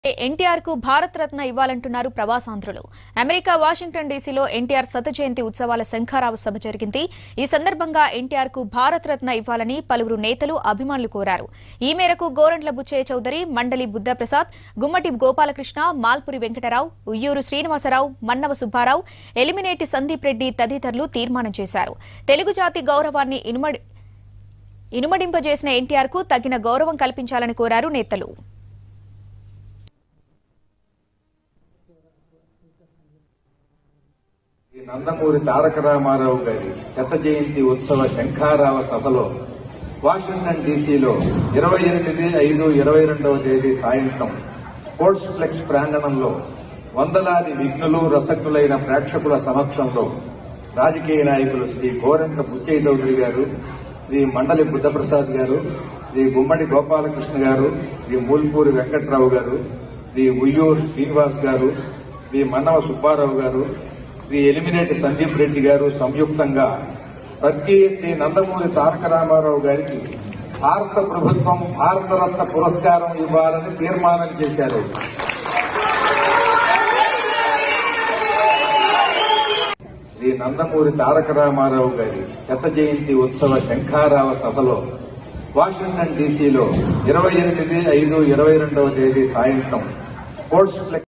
ఎన్టీఆర్ కు భారత్ రత్న ఇవ్వాలంటున్నారు ప్రవాసాంధ్రులు అమెరికా వాషింగ్టన్ డీసీలో ఎన్టీఆర్ శత జయంతి ఉత్సవాల శంఖారావ సభ జరిగింది ఈ సందర్భంగా ఎన్టీఆర్ కు భారత్ రత్న ఇవ్వాలని పలువురు నేతలు అభిమానులు కోరారు ఈ మేరకు గోరంట్ల బుచ్చయ్య చౌదరి మండలి బుద్ధప్రసాద్ గుమ్మటి గోపాలకృష్ణ మాల్పురి వెంకటరావు ఉయ్యూరు శ్రీనివాసరావు మన్నవ సుబ్బారావు ఎలిమినేటి సందీప్ రెడ్డి తదితరులు తీర్మానం చేశారు తెలుగు జాతి గౌరవాన్ని ఇనుమడి ఇనుమడింపజేసిన ఎన్టీఆర్ కు తగిన గౌరవం కల్పించాలని కోరారు నేతలు ఈ నందమూరి తారక రామారావు గారి శత జయంతి ఉత్సవ శంఖారావ సభలో వాషింగ్టన్ డీసీలో ఇరవై ఎనిమిది ఐదు ఇరవై రెండవ తేదీ సాయంత్రం స్పోర్ట్స్ ఫ్లెక్స్ ప్రాంగణంలో వందలాది విఘ్నులు రసజ్ఞులైన ప్రేక్షకుల సమక్షంలో రాజకీయ నాయకులు శ్రీ గోరంట్ల బుచ్చయ్య చౌదరి గారు శ్రీ మండలి బుద్ధప్రసాద్ గారు శ్రీ గుమ్మడి గోపాలకృష్ణ గారు శ్రీ మూల్పూరి వెంకట్రావు గారు శ్రీ ఉయ్యూరు శ్రీనివాస్ గారు శ్రీ మన్నవ సుబ్బారావు గారు శ్రీ ఎలిమినేటి సందీప్ రెడ్డి గారు సంయుక్తంగా స్వర్గీయ శ్రీ నందమూరి తారక రామారావు గారికి భారత ప్రభుత్వం భారతరత్న పురస్కారం ఇవ్వాలని తీర్మానం చేశారు శ్రీ నందమూరి తారక రామారావు గారి శత జయంతి ఉత్సవ శంఖారావ సభలో వాషింగ్టన్ డీసీలో ఇరవై ఎనిమిది ఐదు ఇరవై రెండవ తేదీ సాయంత్రం స్పోర్ట్స్ ఫ్లెక్స్